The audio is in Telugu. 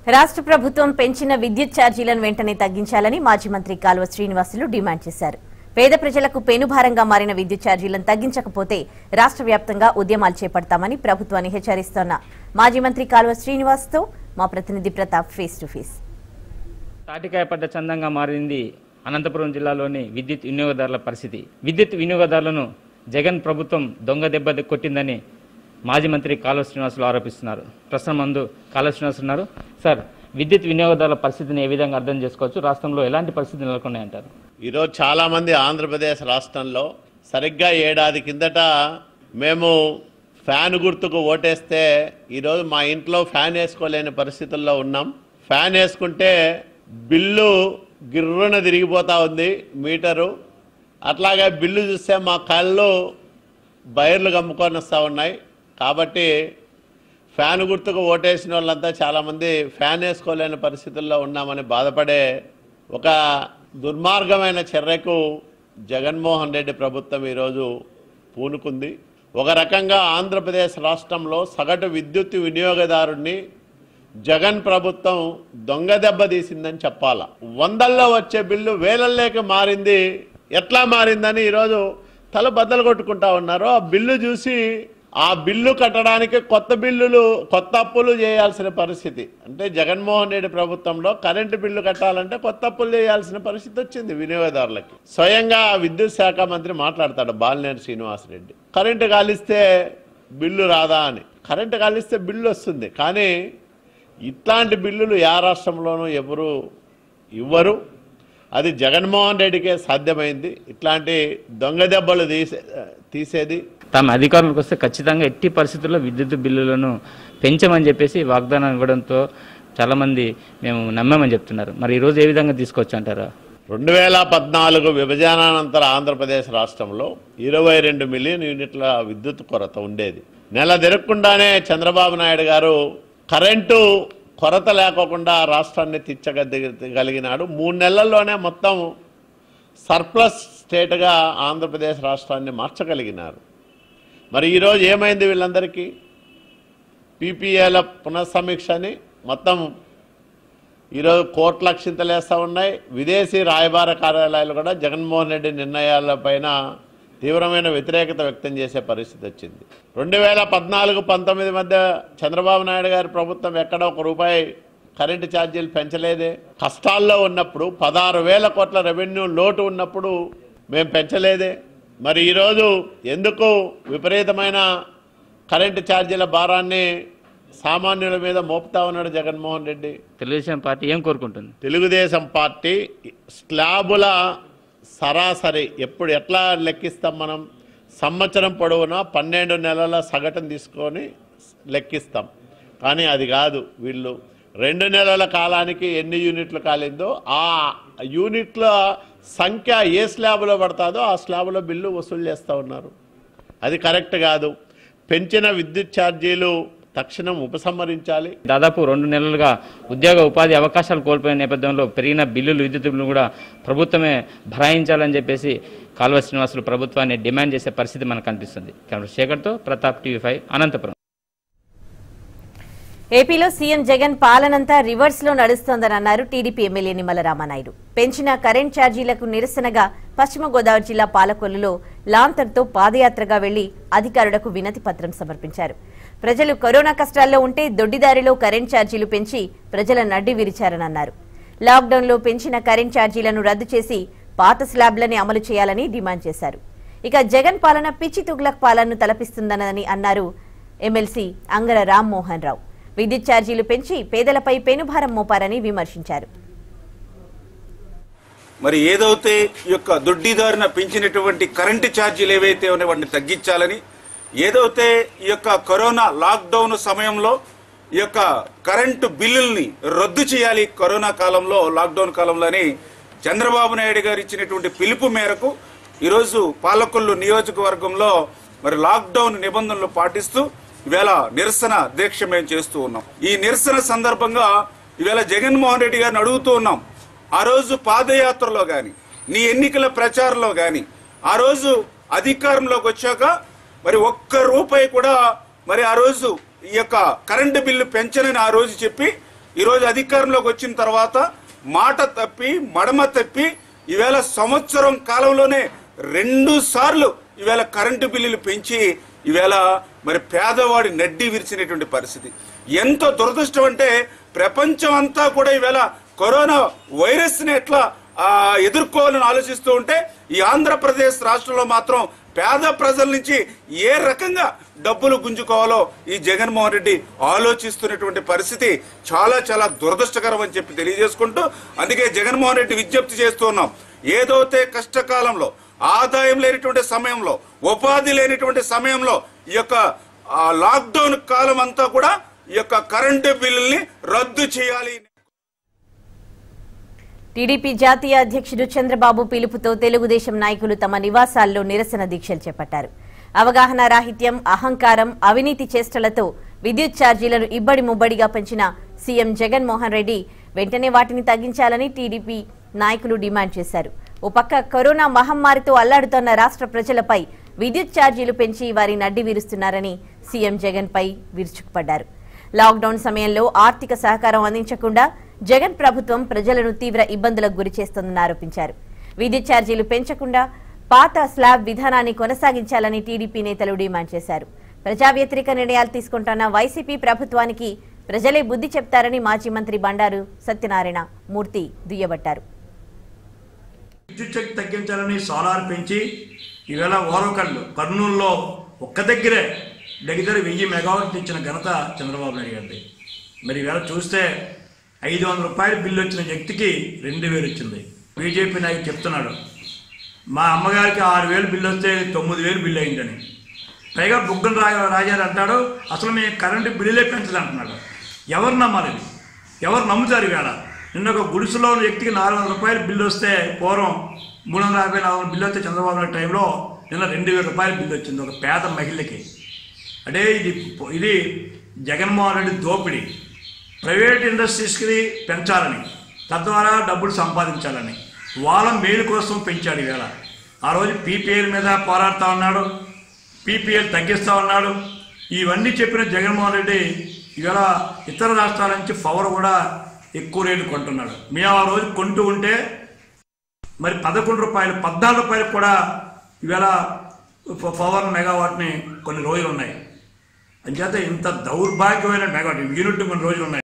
రాష్ట్ర ప్రభుత్వం పెంచిన విద్యుత్ ఛార్జీలను వెంటనే తగ్గించాలని మాజీ మంత్రి కాలువ శ్రీనివాసులు డిమాండ్ చేశారు పేద ప్రజలకు పెనుభారంగా మారిన విద్యుత్ ఛార్జీలను తగ్గించకపోతే రాష్ట్ర వ్యాప్తంగా ఉద్యమాలు చేపడతామని ప్రభుత్వాన్ని హెచ్చరిస్తోన్న మాజీ మంత్రి కాలువ శ్రీనివాస్తో మా ప్రతినిధి ప్రతాప్ ఫేస్ టు ఫేస్ తాటికాయ పడ్డ చందంగా మారింది అనంతపురం జిల్లాలోని విద్యుత్ వినియోగదారుల పరిస్థితి విద్యుత్ వినియోగదారులను జగన్ ప్రభుత్వం దొంగ దెబ్బ కొట్టిందని మాజీ మంత్రి కాలువ శ్రీనివాసులు ఆరోపిస్తున్నారు ప్రస్తుతం మందు కాలువ శ్రీనివాసులు ఉన్నారు సార్ విద్యుత్ వినియోగదారుల పరిస్థితిని ఏ విధంగా అర్థం చేసుకోవచ్చు రాష్ట్రంలో ఎలాంటి పరిస్థితులు నెలకొన్నాయంటారు ఈరోజు చాలామంది ఆంధ్రప్రదేశ్ రాష్ట్రంలో సరిగ్గా ఏడాది కిందట మేము ఫ్యాన్ గుర్తుకు ఓటేస్తే ఈరోజు మా ఇంట్లో ఫ్యాన్ వేసుకోలేని పరిస్థితుల్లో ఉన్నాం ఫ్యాన్ వేసుకుంటే బిల్లు గిర్రున తిరిగిపోతా ఉంది మీటరు అట్లాగే బిల్లు చూస్తే మా కళ్ళు బైర్లు కమ్ముకొని వస్తూ ఉన్నాయి కాబట్టి ఫ్యాన్ గుర్తుకు ఓటేసిన వాళ్ళంతా చాలామంది ఫ్యాన్ వేసుకోలేని పరిస్థితుల్లో ఉన్నామని బాధపడే ఒక దుర్మార్గమైన చర్యకు జగన్మోహన్ రెడ్డి ప్రభుత్వం ఈరోజు పూనుకుంది ఒక రకంగా ఆంధ్రప్రదేశ్ రాష్ట్రంలో సగటు విద్యుత్ వినియోగదారుణ్ణి జగన్ ప్రభుత్వం దొంగ దెబ్బ తీసిందని చెప్పాల వందల్లో వచ్చే బిల్లు వేలల్లోకి మారింది ఎట్లా మారిందని ఈరోజు తల బద్దలు కొట్టుకుంటా ఉన్నారు ఆ బిల్లు చూసి ఆ బిల్లు కట్టడానికి కొత్త బిల్లులు కొత్త అప్పులు చేయాల్సిన పరిస్థితి అంటే జగన్మోహన్ రెడ్డి ప్రభుత్వంలో కరెంటు బిల్లు కట్టాలంటే కొత్త అప్పులు చేయాల్సిన పరిస్థితి వచ్చింది వినియోగదారులకి స్వయంగా విద్యుత్ శాఖ మంత్రి మాట్లాడతాడు బాలినేని శ్రీనివాసరెడ్డి కరెంటు కాలిస్తే బిల్లు రాదా అని కరెంటు కాలిస్తే బిల్లు వస్తుంది కానీ ఇట్లాంటి బిల్లులు యా రాష్ట్రంలోనూ ఎవరు ఇవ్వరు అది జగన్మోహన్ రెడ్డికే సాధ్యమైంది ఇట్లాంటి దొంగ దెబ్బలు తీసే తీసేది తమ అధికారులకు వస్తే ఖచ్చితంగా ఎట్టి పరిస్థితుల్లో విద్యుత్ బిల్లులను పెంచమని చెప్పేసి వాగ్దానం ఇవ్వడంతో చాలామంది మేము నమ్మామని చెప్తున్నారు మరి ఈరోజు ఏ విధంగా తీసుకోవచ్చు అంటారా రెండు వేల పద్నాలుగు విభజనానంతర ఆంధ్రప్రదేశ్ రాష్ట్రంలో ఇరవై రెండు మిలియన్ యూనిట్ల విద్యుత్ కొరత ఉండేది నెల తిరగకుండానే చంద్రబాబు నాయుడు గారు కరెంటు కొరత లేకోకుండా రాష్ట్రాన్ని తీర్చగలిగినాడు మూడు నెలల్లోనే మొత్తం సర్ప్లస్ స్టేట్గా ఆంధ్రప్రదేశ్ రాష్ట్రాన్ని మార్చగలిగినారు మరి ఈరోజు ఏమైంది వీళ్ళందరికీ పీపీఏల పునఃసమీక్ష అని మొత్తం ఈరోజు కోట్ల క్షింతలేస్తూ ఉన్నాయి విదేశీ రాయబార కార్యాలయాలు కూడా జగన్మోహన్ రెడ్డి నిర్ణయాలపైన తీవ్రమైన వ్యతిరేకత వ్యక్తం చేసే పరిస్థితి వచ్చింది రెండు వేల పద్నాలుగు పంతొమ్మిది మధ్య చంద్రబాబు నాయుడు గారి ప్రభుత్వం ఎక్కడ ఒక రూపాయి కరెంటు ఛార్జీలు పెంచలేదే కష్టాల్లో ఉన్నప్పుడు పదహారు వేల కోట్ల రెవెన్యూ లోటు ఉన్నప్పుడు మేము పెంచలేదే మరి ఈరోజు ఎందుకు విపరీతమైన కరెంటు ఛార్జీల భారాన్ని సామాన్యుల మీద మోపుతా ఉన్నాడు జగన్మోహన్ రెడ్డి తెలుగుదేశం పార్టీ ఏం కోరుకుంటుంది తెలుగుదేశం పార్టీ స్లాబుల సరాసరి ఎప్పుడు ఎట్లా లెక్కిస్తాం మనం సంవత్సరం పొడవునా పన్నెండు నెలల సగటును తీసుకొని లెక్కిస్తాం కానీ అది కాదు వీళ్ళు రెండు నెలల కాలానికి ఎన్ని యూనిట్లు కాలిందో ఆ యూనిట్ల సంఖ్య ఏ స్లాబ్లో పడుతుందో ఆ స్లాబ్లో బిల్లు వసూలు చేస్తూ ఉన్నారు అది కరెక్ట్ కాదు పెంచిన విద్యుత్ ఛార్జీలు తక్షణం ఉపసంహరించాలి దాదాపు రెండు నెలలుగా ఉద్యోగ ఉపాధి అవకాశాలు కోల్పోయిన నేపథ్యంలో పెరిగిన బిల్లులు విద్యుత్ బిల్లులు కూడా ప్రభుత్వమే భరాయించాలని చెప్పేసి కాల్వ శ్రీనివాసులు ప్రభుత్వాన్ని డిమాండ్ చేసే పరిస్థితి మనకు కనిపిస్తుంది కెమెరా శేఖర్తో ప్రతాప్ టీవీ ఫైవ్ అనంతపురం ఏపీలో సీఎం జగన్ పాలనంతా రివర్స్ లో నడుస్తోందని అన్నారు టీడీపీ ఎమ్మెల్యే నిమ్మల రామానాయుడు పెంచిన కరెంట్ ఛార్జీలకు నిరసనగా పశ్చిమ గోదావరి జిల్లా పాలకొల్లులో లాంతర్తో పాదయాత్రగా వెళ్లి అధికారులకు వినతి పత్రం సమర్పించారు ప్రజలు కరోనా కష్టాల్లో ఉంటే దొడ్డిదారిలో కరెంట్ ఛార్జీలు పెంచి ప్రజల నడ్డి విరిచారని అన్నారు లాక్డౌన్లో పెంచిన కరెంట్ ఛార్జీలను రద్దు చేసి పాత స్లాబ్లని అమలు చేయాలని డిమాండ్ చేశారు ఇక జగన్ పాలన పిచ్చి తుగ్లక్ పాలనను తలపిస్తుందనని అన్నారు ఎమ్మెల్సీ అంగర రామ్మోహన్ రావు విద్యుత్ ఛార్జీలు పెంచి పేదలపై పెనుభారం మోపారని విమర్శించారు మరి ఏదైతే ఈ యొక్క దొడ్డిదారిన పెంచినటువంటి కరెంటు ఛార్జీలు ఏవైతే ఉన్నాయో వాటిని తగ్గించాలని ఏదైతే ఈ యొక్క కరోనా లాక్డౌన్ సమయంలో ఈ యొక్క కరెంటు బిల్లుల్ని రద్దు చేయాలి కరోనా కాలంలో లాక్డౌన్ కాలంలోని చంద్రబాబు నాయుడు గారు ఇచ్చినటువంటి పిలుపు మేరకు ఈరోజు పాలకొల్లు నియోజకవర్గంలో మరి లాక్డౌన్ నిబంధనలు పాటిస్తూ ఈవేళ నిరసన దీక్ష మేము చేస్తూ ఉన్నాం ఈ నిరసన సందర్భంగా ఈవేళ జగన్మోహన్ రెడ్డి గారిని అడుగుతూ ఉన్నాం ఆ రోజు పాదయాత్రలో గాని నీ ఎన్నికల ప్రచారంలో గాని ఆ రోజు అధికారంలోకి వచ్చాక మరి ఒక్క రూపాయి కూడా మరి ఆ రోజు ఈ యొక్క కరెంటు బిల్లు పెంచనని ఆ రోజు చెప్పి ఈరోజు అధికారంలోకి వచ్చిన తర్వాత మాట తప్పి మడమ తప్పి ఈవేళ సంవత్సరం కాలంలోనే రెండు సార్లు ఈవేళ కరెంటు బిల్లులు పెంచి ఈవేళ మరి పేదవాడి నడ్డి విరిచినటువంటి పరిస్థితి ఎంతో దురదృష్టం అంటే ప్రపంచం అంతా కూడా ఈవేళ కరోనా వైరస్ని ఎట్లా ఆ, ఎదుర్కోవాలని ఆలోచిస్తూ ఉంటే ఈ ఆంధ్రప్రదేశ్ రాష్ట్రంలో మాత్రం పేద ప్రజల నుంచి ఏ రకంగా డబ్బులు గుంజుకోవాలో ఈ జగన్మోహన్ రెడ్డి ఆలోచిస్తున్నటువంటి పరిస్థితి చాలా చాలా దురదృష్టకరం అని చెప్పి తెలియజేసుకుంటూ అందుకే జగన్మోహన్ రెడ్డి విజ్ఞప్తి చేస్తూ ఉన్నాం ఏదైతే కష్టకాలంలో ఆదాయం లేనటువంటి సమయంలో ఉపాధి లేనటువంటి సమయంలో ఈ యొక్క ఆ, లాక్డౌన్ కాలం అంతా కూడా ఈ యొక్క కరెంటు బిల్లుల్ని రద్దు చేయాలి టీడీపీ జాతీయ అధ్యక్షుడు చంద్రబాబు పిలుపుతో తెలుగుదేశం నాయకులు తమ నివాసాల్లో నిరసన దీక్షలు చేపట్టారు అవగాహన రాహిత్యం అహంకారం అవినీతి చేష్టలతో విద్యుత్ ఛార్జీలను ఇబ్బడి ముబ్బడిగా పెంచిన సీఎం జగన్మోహన్ రెడ్డి వెంటనే వాటిని తగ్గించాలని టీడీపీ నాయకులు డిమాండ్ చేశారు ఓ పక్క కరోనా మహమ్మారితో అల్లాడుతోన్న రాష్ట్ర ప్రజలపై విద్యుత్ ఛార్జీలు పెంచి వారి నడ్డి విరుస్తున్నారని సీఎం జగన్ పై విరుచుకుపడ్డారు లాక్డౌన్ సమయంలో ఆర్థిక సహకారం అందించకుండా జగన్ ప్రభుత్వం ప్రజలను తీవ్ర ఇబ్బందులకు గురి చేస్తోందని ఆరోపించారు విద్యుత్ ఛార్జీలు పెంచకుండా పాత స్లాబ్ విధానాన్ని కొనసాగించాలని టీడీపీ నేతలు డిమాండ్ చేశారు ప్రజా వ్యతిరేక నిర్ణయాలు తీసుకుంటున్న వైసీపీ ప్రభుత్వానికి ప్రజలే బుద్ధి చెప్తారని మాజీ మంత్రి బండారు సత్యనారాయణ మూర్తి దుయ్యబట్టారు విద్యుత్ శక్తి తగ్గించాలని సోలార్ పెంచి ఈవేళ ఓరకళ్ళు కర్నూలులో ఒక్క దగ్గరే దగ్గర వెయ్యి మెగావాట్లు ఇచ్చిన ఘనత చంద్రబాబు నాయుడు గారిది మరి ఈవేళ చూస్తే ఐదు వందల రూపాయలు బిల్లు వచ్చిన వ్యక్తికి రెండు వేలు వచ్చింది బీజేపీ నాయకుడు చెప్తున్నాడు మా అమ్మగారికి ఆరు వేలు బిల్లు వస్తే తొమ్మిది వేలు బిల్లు అయిందని పైగా బుగ్గన రా రాజారు అంటాడు అసలు మేము కరెంటు బిల్లులే పెంచదు అంటున్నాడు ఎవరు నమ్మాలి ఇది? ఎవరు నమ్ముతారు ఈవేళ నిన్న ఒక గుడిసెలో ఉన్న వ్యక్తికి నాలుగు వందల రూపాయలు బిల్లు వస్తే పూర్వం మూడు వందల యాభై నాలుగు వందల బిల్లు వస్తే చంద్రబాబు నాయుడు టైంలో నిన్న రెండు వేల రూపాయల బిల్లు వచ్చింది ఒక పేద మహిళకి అంటే ఇది ఇది జగన్మోహన్ రెడ్డి దోపిడీ ప్రైవేట్ ఇండస్ట్రీస్కి పెంచాలని తద్వారా డబ్బులు సంపాదించాలని వాళ్ళ మేలు కోసం పెంచాడు ఈవేళ ఆ రోజు పీపీఎల్ మీద పోరాడుతూ ఉన్నాడు పీపీఎల్ తగ్గిస్తూ ఉన్నాడు ఇవన్నీ చెప్పిన జగన్మోహన్ రెడ్డి ఇవాళ ఇతర రాష్ట్రాల నుంచి పవర్ కూడా ఎక్కువ రేటు కొంటున్నాడు మేము ఆ రోజు కొంటూ ఉంటే మరి పదకొండు రూపాయలు పద్నాలుగు రూపాయలు కూడా ఇవాళ ప- పవర్ మెగావాట్ని కొన్ని రోజులు ఉన్నాయి అంచేత ఇంత దౌర్భాగ్యమైన మెగావాట్ యూనిట్ కొన్ని రోజులు ఉన్నాయి